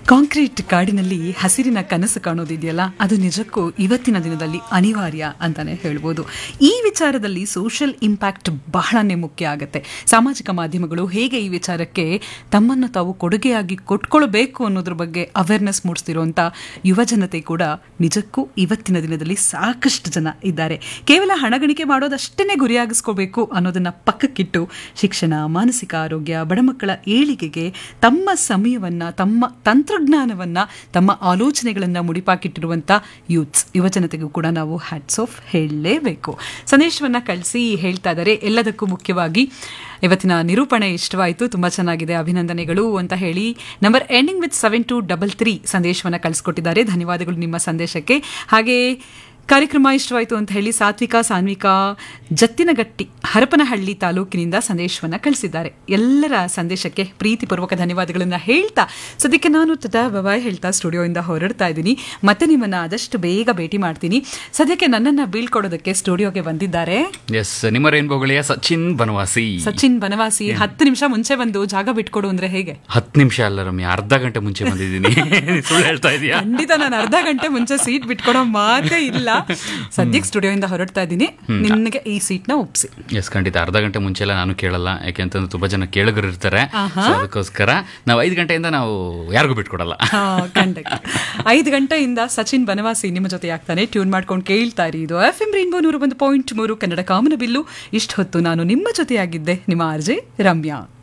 concrete ಕಾಡಿನಲ್ಲಿ ಹಸಿರಿನ ಕನಸು ಕಾಣೋದಿದೆಯಲ್ಲ ಅದು ನಿಜಕ್ಕೂ ಇವತ್ತಿನ ದಿನದಲ್ಲಿ ಅನಿವಾರ್ಯ ಅಂತಾನೆ ಹೇಳ್ಬೋದು ಈ ವಿಚಾರದಲ್ಲಿ ಸೋಷಿಯಲ್ ಇಂಪ್ಯಾಕ್ಟ್ ಬಹಳನೇ ಮುಖ್ಯ ಆಗುತ್ತೆ ಸಾಮಾಜಿಕ ಮಾಧ್ಯಮಗಳು ಹೇಗೆ ಈ ವಿಚಾರಕ್ಕೆ ತಮ್ಮನ್ನು ತಾವು ಕೊಡುಗೆಯಾಗಿ ಕೊಟ್ಕೊಳ್ಬೇಕು ಅನ್ನೋದ್ರ ಬಗ್ಗೆ ಅವೇರ್ನೆಸ್ ಮೂಡಿಸ್ತಿರುವಂಥ ಯುವ ಜನತೆ ಕೂಡ ನಿಜಕ್ಕೂ ಇವತ್ತಿನ ದಿನದಲ್ಲಿ ಸಾಕಷ್ಟು ಜನ ಇದ್ದಾರೆ ಕೇವಲ ಹಣಗಳಿಕೆ ಮಾಡೋದಷ್ಟೇ ಗುರಿಯಾಗಿಸ್ಕೋಬೇಕು ಅನ್ನೋದನ್ನ ಪಕ್ಕಕ್ಕಿಟ್ಟು ಶಿಕ್ಷಣ ಮಾನಸಿಕ ಆರೋಗ್ಯ ಬಡಮಕ್ಕಳ ಏಳಿಗೆಗೆ ತಮ್ಮ ಸಮಯವನ್ನ ತಮ್ಮ ತಂತ್ರಜ್ಞಾನವನ್ನ ತಮ್ಮ ಆಲೋಚನೆಗಳನ್ನ ಮುಡಿಪಾಕಿಟ್ಟಿರುವಂತ ಯೂತ್ಸ್ ಯುವಜನತೆಗೂ ಕೂಡ ನಾವು ಹ್ಯಾಟ್ಸ್ ಆಫ್ ಹೇಳಲೇಬೇಕು ಸಂದೇಶವನ್ನ ಕಳಿಸಿ ಹೇಳ್ತಾ ಇದ್ದಾರೆ ಎಲ್ಲದಕ್ಕೂ ಮುಖ್ಯವಾಗಿ ಇವತ್ತಿನ ನಿರೂಪಣೆ ಇಷ್ಟವಾಯಿತು ತುಂಬಾ ಚೆನ್ನಾಗಿದೆ ಅಭಿನಂದನೆಗಳು ಅಂತ ಹೇಳಿ number ending with seven two double three ಸಂದೇಶವನ್ನ ಕಳಿಸ್ಕೊಟ್ಟಿದ್ದಾರೆ ಧನ್ಯವಾದಗಳು ನಿಮ್ಮ ಸಂದೇಶಕ್ಕೆ ಹಾಗೆ ಕಾರ್ಯಕ್ರಮ ಇಷ್ಟವಾಯಿತು ಅಂತ ಹೇಳಿ ಸಾತ್ವಿಕ ಸಾನ್ವಿಕ ಜತ್ತಿನಗಟ್ಟಿ ಹರಪನಹಳ್ಳಿ ತಾಲೂಕಿನಿಂದ ಸಂದೇಶವನ್ನ ಕಳಿಸಿದ್ದಾರೆ ಎಲ್ಲರ ಸಂದೇಶಕ್ಕೆ ಪ್ರೀತಿಪೂರ್ವಕ ಧನ್ಯವಾದಗಳನ್ನ ಹೇಳ್ತಾ ಸದ್ಯಕ್ಕೆ ನಾನು ತಟಾ ಬಬಾಯ್ ಹೇಳ್ತಾ ಸ್ಟುಡಿಯೋಯಿಂದ ಹೊರಡ್ತಾ ಇದ್ದೀನಿ ಮತ್ತೆ ನಿಮ್ಮನ್ನ ಆದಷ್ಟು ಬೇಗ ಭೇಟಿ ಮಾಡ್ತೀನಿ ಸದ್ಯಕ್ಕೆ ನನ್ನನ್ನ ಬೀಳ್ಕೊಡೋದಕ್ಕೆ ಸ್ಟುಡಿಯೋಗೆ ಬಂದಿದ್ದಾರೆ ಎಸ್ ನಿಮ್ಮ ರೇನ್ಬೋಗಳಿಯ ಸಚಿನ್ ಬನವಾಸಿ ಸಚಿನ್ ಬನವಾಸಿ ಹತ್ತು ನಿಮಿಷ ಮುಂಚೆ ಬಂದು ಜಾಗ ಬಿಟ್ಕೊಡು ಅಂದ್ರೆ ಹೇಗೆ ಹತ್ತು ನಿಮಿಷ ಅಲ್ಲ ರಮ್ಯ ಅರ್ಧ ಗಂಟೆ ಮುಂಚೆ ಬಂದಿದ್ದೀನಿ ಸುಳ್ಳು ಹೇಳ್ತಾ ಇದೀಯಾ ಖಂಡಿತ ನಾನು ಅರ್ಧ ಗಂಟೆ ಮುಂಚೆ ಸೀಟ್ ಬಿಟ್ಕೊಡೋ ಮಾತೇ ಇಲ್ಲ ಸದ್ಯಕ್ಕೆ ಸ್ಟುಡಿಯೋಯಿಂದ ಹೊರಡ್ತಾ ಇದ್ದೀನಿ ನಿನಗೆ ಈ ಸೀಟ್ನ ಒಪ್ಸಿ ಎಸ್ ಖಂಡಿತ ಅರ್ಧ ಗಂಟೆ ಮುಂಚೆ ಎಲ್ಲ ನಾನು ಕೇಳಲ್ಲ ಯಾಕೆಂತಂದ್ರೆ ತುಂಬಾ ಜನ ಕೇಳಗರು ಇರ್ತಾರೆ So ಅದಕ್ಕೋಸ್ಕರ ನಾವು ಐದು ಗಂಟೆಯಿಂದ ನಾವು ಯಾರಿಗೂ ಬಿಟ್ಕೊಡಲ್ಲ ಹಾ, ಖಂಡಿತ ಐದು ಗಂಟೆಯಿಂದ ಸಚಿನ್ ಬನವಾಸಿ ನಿಮ್ಮ ಜೊತೆ ಆಗ್ತಾನೆ ಟ್ಯೂನ್ ಮಾಡ್ಕೊಂಡು ಕೇಳ್ತಾ ಇರಿ ಇದು ಎಫ್ ಎಂ ರೈನ್ಬೋ ನೂರ ಒಂದು ಪಾಯಿಂಟ್ ಮೂರು ಕನ್ನಡ ಕಾಮನ ಬಿಲ್ಲು ಇಷ್ಟು ಹೊತ್ತು ನಾನು ನಿಮ್ಮ ಜೊತೆಯಾಗಿದ್ದೆ ನಿಮ್ಮ ಆರ್ಜೆ ರಮ್ಯಾ